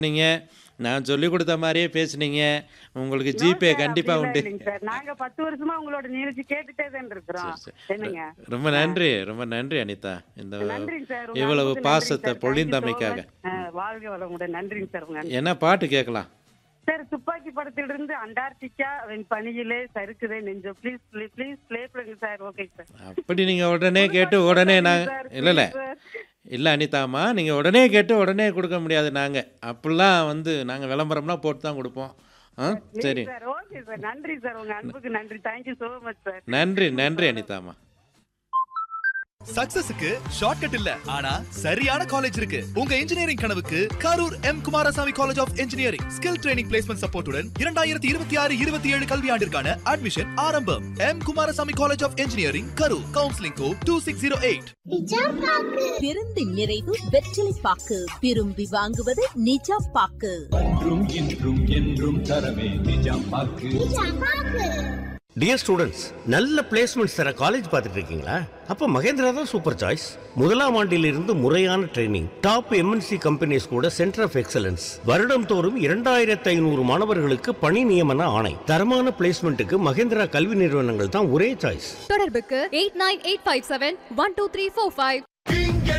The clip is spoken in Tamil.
நீங்க நான் சொல்லி கொடுத்த மாதிரியே பேசுனீங்க உங்களுக்கு No, ஜிபே sir, கண்டிப்பா அப்படிலாம் உண்டு இல்லைங்க சார் நாங்க பத்து வருஷமா உங்களோட நிகழ்ச்சி கேட்டுட்டே தான் இருக்கிறோம் சரி, சரி. என்னங்க ரொம்ப நன்றி ரொம்ப நன்றி அனிதா இந்த நன்றிங்க சார் உங்க இவ்வளவு அன்புக்கு நன்றிங்க பாசத்தை சார். Thank you so பொழிந்தமைக்காக much. ஆ, வாழ்க வளமுடன் நன்றிங்க சார் உங்க அன்பு. என்ன பாட்டு கேட்கலாம் சார் துப்பாக்கி படத்திலிருந்து அண்டார்டிகா வெண் பனியிலே சறுக்குதே நெஞ்சம் ப்ளீஸ் ப்ளீஸ் ப்ளே பண்ணுங்க சார் ஓகே சார் அப்படி நீங்க உடனே கேட்டு உடனே நான் சார், இல்ல இல்ல please, sir. இல்ல அனிதாம்மா நீங்க உடனே கேட்டு உடனே கொடுக்க முடியாது நாங்க அப்படிலாம் வந்து நாங்க விளம்பரம்லாம் போட்டு தான் கொடுப்போம் ஆ சரி சார் ஓகே சார் நன்றி சார் உங்க அன்புக்கு நன்றி தேங்க்யூ so மச் சார் நன்றி நன்றி அனிதாம்மா சக்சஸுக்கு ஷார்ட்கட் இல்ல ஆனா சரியான காலேஜ் இருக்கு உங்க இன்ஜினியரிங் கனவுக்கு Karur M Kumarasamy college of engineering skill training placement சப்போர்ட்டுடன் இரண்டாயிரத்தி இருபத்தி ஆறு இருபத்தி ஏழு கல்வியாண்டிற்கான அட்மிஷன் ஆரம்பம் M Kumarasamy college of engineering Karur counselling code two six zero eight பெருந்து நிறைவு வெற்றிலை பாக்கு விரும்பி வாங்குவது நிஜாம் பாக்கு என்றும் இன்றும் என்றும் தரவே நிஜாம் பாக்கு டியர் ஸ்டூடெண்ட்ஸ் நல்ல பிளேஸ்மெண்ட்ஸ் தர காலேஜ் பார்த்துட்டு இருக்கீங்களா அப்போ மகேந்திரா தான் சூப்பர் சாய்ஸ் முதலாம் ஆண்டிலிருந்து முறையான ட்ரைனிங் டாப் எம்என்சி கம்பெனிஸ் கூட சென்டர் ஆஃப் எக்ஸலன்ஸ் வருடம் தோறும் இரண்டாயிரத்து ஐநூறு மாணவர்களுக்கு பணி நியமன ஆணை தரமான பிளேஸ்மெண்ட்டுக்கு மகேந்திரா கல்வி நிறுவனங்கள் தான் ஒரே சாய்ஸ் தொடர்புக்கு eight nine eight five seven one two three four five